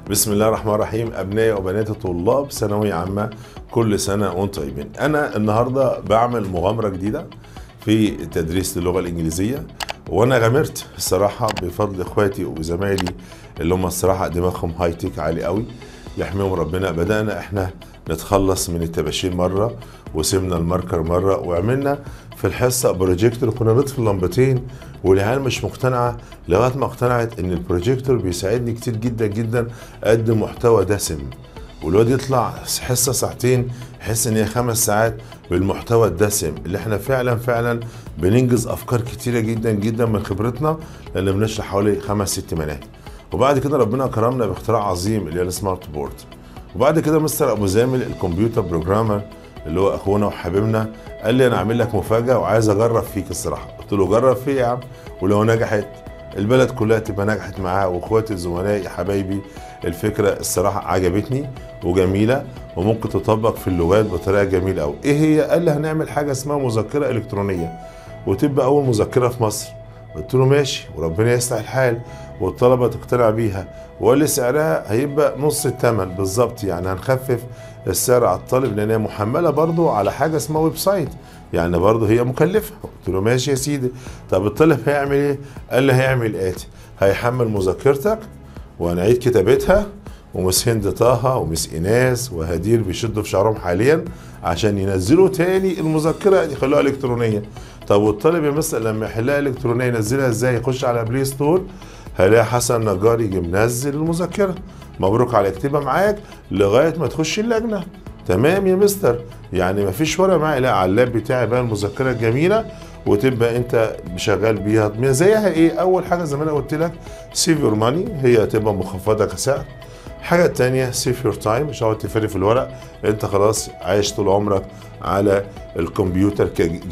بسم الله الرحمن الرحيم ابنائي وبناتي طلاب ثانويه عامه كل سنه وانتم طيبين انا النهارده بعمل مغامره جديده في تدريس اللغه الانجليزيه وانا غامرت الصراحه بفضل اخواتي وزمايلي اللي هم الصراحه دماغهم هاي تك عالي قوي يحميهم ربنا بدانا احنا نتخلص من التباشير مره وسيبنا الماركر مره وعملنا في الحصه بروجيكتور كنا نطفي اللمبتين والعيال مش مقتنعه لغايه ما اقتنعت ان البروجيكتور بيساعدني كتير جدا جدا اقدم محتوى دسم والواد يطلع حصه ساعتين يحس ان هي خمس ساعات بالمحتوى الدسم اللي احنا فعلا فعلا بننجز افكار كتيره جدا جدا من خبرتنا لان بنشرح حوالي خمس ست مناهج وبعد كده ربنا كرمنا باختراع عظيم اللي هي السمارت بورد وبعد كده مستر ابو زامل الكمبيوتر بروجرامر اللي هو اخونا وحبيبنا قال لي انا عامل لك مفاجاه وعايز اجرب فيك الصراحه قلت له جرب فيه يا عم ولو نجحت البلد كلها تبقى نجحت معاه واخواتي زملائي حبايبي الفكره الصراحه عجبتني وجميله وممكن تطبق في اللغات بطريقه جميله قوي ايه هي قال لي هنعمل حاجه اسمها مذكره الكترونيه وتبقى اول مذكره في مصر قلت له ماشي وربنا يصلح الحال والطلبه تقتنع بيها وقال لي سعرها هيبقى نص الثمن بالظبط يعني هنخفف السعر على الطالب لان هي محمله برضه على حاجه اسمها ويب سايت يعني برضه هي مكلفه قلت له ماشي يا سيدي طب الطالب هيعمل ايه؟ قال لي هيعمل اتي هيحمل مذكرتك وهنعيد كتابتها ومس هند طه ومس ايناس وهدير بيشدوا في شعرهم حاليا عشان ينزلوا تاني المذكره يخلوها الكترونيه طب والطالب يا مستر لما يحلها الكترونيه ينزلها ازاي يخش على بلاي ستور هلاقي حسن نجار يجي منزل المذكره مبروك على اكتبها معاك لغايه ما تخش اللجنه تمام يا مستر يعني مفيش ورقه معايا لا على اللاب بتاعي بقى المذكره الجميله وتبقى انت شغال بيها مزاياها ايه اول حاجه زي ما انا قلت لك سيف يور ماني هي هتبقى مخفضه كسعر الحاجة التانية سيف يور تايم مش هقعد تفري في الورق انت خلاص عايش طول عمرك على الكمبيوتر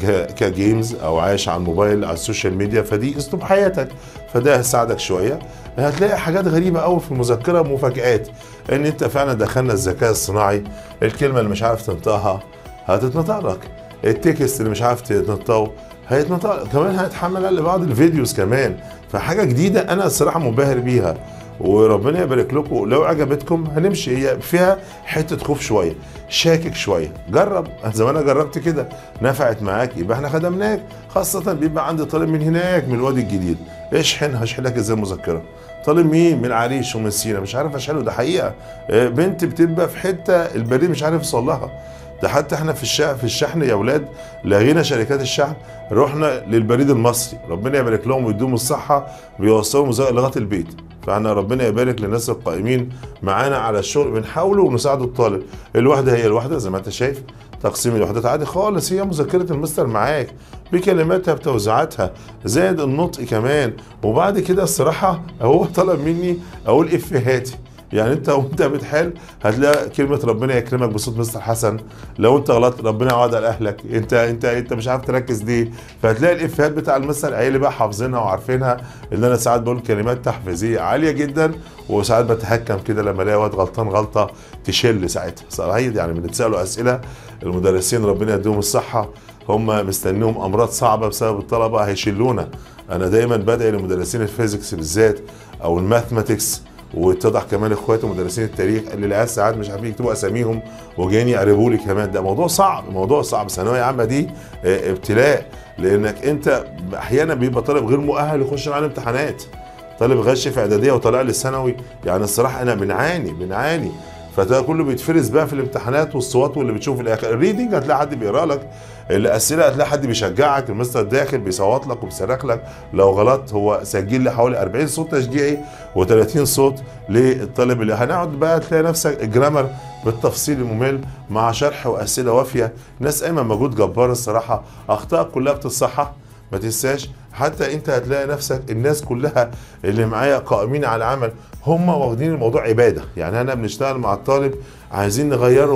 كجيمز او عايش على الموبايل على السوشيال ميديا فدي اسلوب حياتك فده هيساعدك شوية هتلاقي حاجات غريبة قوي في المذكرة مفاجآت ان انت فعلا دخلنا الذكاء الصناعي الكلمة اللي مش عارف تنطقها هتتنطق لك التكست اللي مش عارف تنطقه هيتنطق كمان هيتحمل لبعض الفيديوز كمان فحاجة جديدة انا الصراحة منبهر بيها وربنا يبارك لكم لو عجبتكم هنمشي هي فيها حته خوف شويه شاكك شويه جرب زي ما انا جربت كده نفعت معاك يبقى احنا خدمناك خاصه بيبقى عندي طالب من هناك من الوادي الجديد اشحن هشحنك ازاي مذكره طالب مين من العريش ومن سينا مش عارف اشحنه ده حقيقه بنت بتبقى في حته البريد مش عارف يوصل لها ده حتى احنا في الشحن في الشحن يا اولاد لغينا شركات الشحن رحنا للبريد المصري ربنا يبارك لهم ويديهم الصحه بيوصلوا لغايه البيت فاحنا ربنا يبارك للناس القائمين معانا على الشغل بنحاول ونساعد الطالب الوحده هي الوحده زي ما انت شايف تقسيم الوحدات عادي خالص هي مذكره المستر معاك بكلماتها بتوزيعاتها زائد النطق كمان وبعد كده الصراحه هو طلب مني اقول افهاتي يعني انت وانت بتحل هتلاقي كلمه ربنا يكرمك بصوت مستر حسن لو انت غلطت ربنا يعوض على اهلك انت انت انت مش عارف تركز ليه فهتلاقي الافيهات بتاع المستر عيالي بقى حافظينها وعارفينها ان انا ساعات بقول كلمات تحفيزيه عاليه جدا وساعات بتهكم كده لما الاقي واد غلطان غلطه تشل ساعتها صراحه يعني بنتسالوا اسئله المدرسين ربنا يديهم الصحه هم مستنيهم امراض صعبه بسبب الطلبه هيشلونا انا دايما بدعي لمدرسين الفيزيكس بالذات او الماثماتكس واتضح كمان اخواتي مدرسين التاريخ اللي العيال ساعات مش عارفين يكتبوا اساميهم وجايين يقربوا لي كمان ده موضوع صعب موضوع صعب ثانويه عامه دي ابتلاء لانك انت احيانا بيبقى طالب غير مؤهل يخش معانا امتحانات طالب غش في اعداديه وطالع لي الثانوي يعني الصراحه انا بنعاني بنعاني فده كله بيتفرز بقى في الامتحانات والصوات واللي بتشوف في الاخر الريدنج هتلاقي حد بيقرا لك الاسئله هتلاقي حد بيشجعك المستر داخل بيصوت لك وبيصرخ لك لو غلط هو سجل لي حوالي 40 صوت تشجيعي و30 صوت للطالب اللي هنقعد بقى تلاقي نفسك الجرامر بالتفصيل الممل مع شرح واسئله وافيه ناس قايمه مجهود جبار الصراحه اخطاء كلها بتصحح ما تنساش حتى انت هتلاقي نفسك الناس كلها اللي معايا قائمين على العمل هم واخدين الموضوع عباده يعني انا بنشتغل مع الطالب عايزين نغيره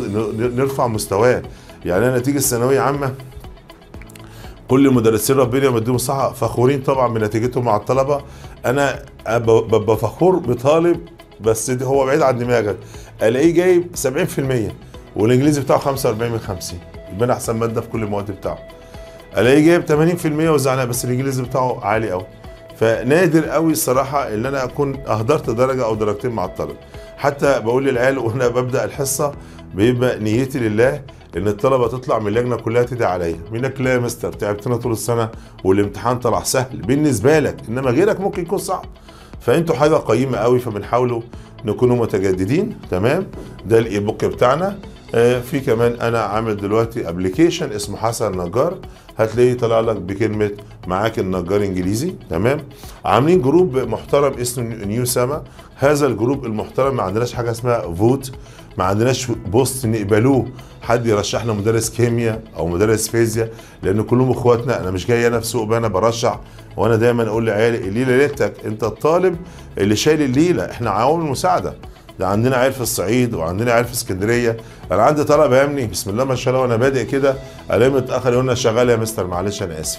ونرفع مستواه يعني انا تيجي الثانويه عامه كل المدرسين ربنا يمديهم الصحه فخورين طبعا بنتيجتهم مع الطلبه انا ببقى فخور بطالب بس هو بعيد عن دماغك الاقيه جايب 70% والانجليزي بتاعه 45 من 50 يبقى انا احسن ماده في كل المواد بتاعه الاقيه جايب 80% وزعلان بس الانجليزي بتاعه عالي قوي فنادر قوي الصراحه ان انا اكون اهدرت درجه او درجتين مع الطالب حتى بقول للعيال وانا ببدا الحصه بيبقى نيتي لله ان الطلبه تطلع من اللجنه كلها تدعي عليا منك لا يا مستر تعبتنا طول السنه والامتحان طلع سهل بالنسبه لك انما غيرك ممكن يكون صعب فانتوا حاجه قيمه قوي فبنحاولوا نكونوا متجددين تمام ده الاي بوك بتاعنا آه، في كمان انا عامل دلوقتي ابلكيشن اسمه حسن نجار هتلاقيه طالع لك بكلمه معاك النجار انجليزي تمام عاملين جروب محترم اسمه نيو سما هذا الجروب المحترم ما عندناش حاجه اسمها فوت ما عندناش بوست نقبلوه حد يرشح لنا مدرس كيمياء او مدرس فيزياء لان كلهم اخواتنا انا مش جاي انا في سوق انا برشح وانا دايما اقول لعيالي الليله ليلتك انت الطالب اللي شايل الليله احنا عوامل مساعده ده عندنا عيال في الصعيد وعندنا عيال في اسكندريه انا عندي طلب يا ابني بسم الله ما شاء الله وانا بادئ كده الاقي متاخر يقول لنا شغال يا مستر معلش انا اسف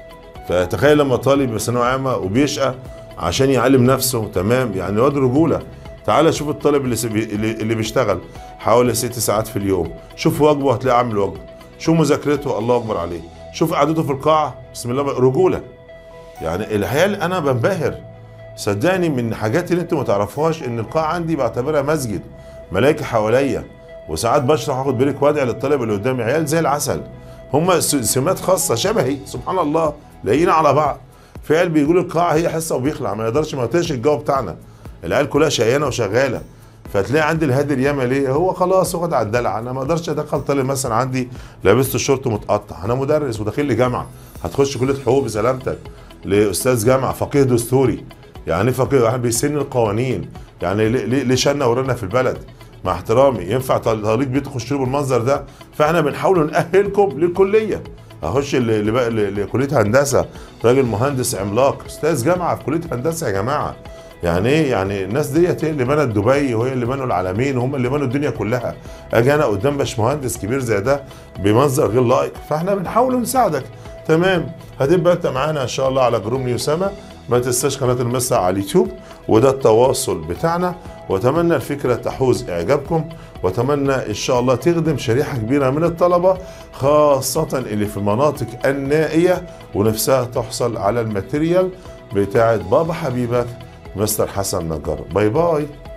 فتخيل لما طالب بثانويه عامه وبيشقى عشان يعلم نفسه تمام يعني واد رجوله تعال شوف الطالب اللي سبي... اللي اللي بيشتغل حوالي ست ساعات في اليوم شوف واجبه هتلاقيه عامل واجبه شوف مذاكرته الله اكبر عليه شوف قعدته في القاعه بسم الله رجوله يعني العيال انا بنبهر صدقني من الحاجات اللي انت ما تعرفوهاش ان القاعه عندي بعتبرها مسجد ملائكه حواليا وساعات بشرح اخد بريك وادعي للطالب اللي قدامي عيال زي العسل هم سمات خاصه شبهي سبحان الله لاقيين على بعض في عيال بيقولوا القاعه هي حصه وبيخلع ما يقدرش ما يطيش الجو بتاعنا العيال كلها شقيانه وشغاله فتلاقي عندي الهادي الياما ليه هو خلاص واخد على الدلع انا ما اقدرش ادخل طالب مثلا عندي لابست الشورت متقطع انا مدرس وداخل لي جامعه هتخش كليه حقوق بسلامتك لاستاذ جامعه فقيه دستوري يعني ايه فقيه واحد بيسن القوانين يعني ليه ليه ليه شنا ورانا في البلد مع احترامي ينفع طريق بيت تخش له بالمنظر ده فاحنا بنحاول نأهلكم للكليه اخش ل- ل- ل- لكليه هندسه راجل مهندس عملاق استاذ جامعه في كليه هندسه يا جماعه يعني ايه يعني الناس ديت هي اللي بنت دبي وهي اللي بنوا العالمين وهم اللي بنوا الدنيا كلها اجي انا قدام باشمهندس كبير زي ده بمنظر غير لائق فاحنا بنحاول نساعدك تمام هتبقى انت معانا ان شاء الله على جروب نيو سما ما تنساش قناه المسا على اليوتيوب وده التواصل بتاعنا واتمنى الفكره تحوز اعجابكم واتمنى ان شاء الله تخدم شريحه كبيره من الطلبه خاصه اللي في المناطق النائيه ونفسها تحصل على الماتيريال بتاعت بابا حبيبك مستر حسن نجار باي باي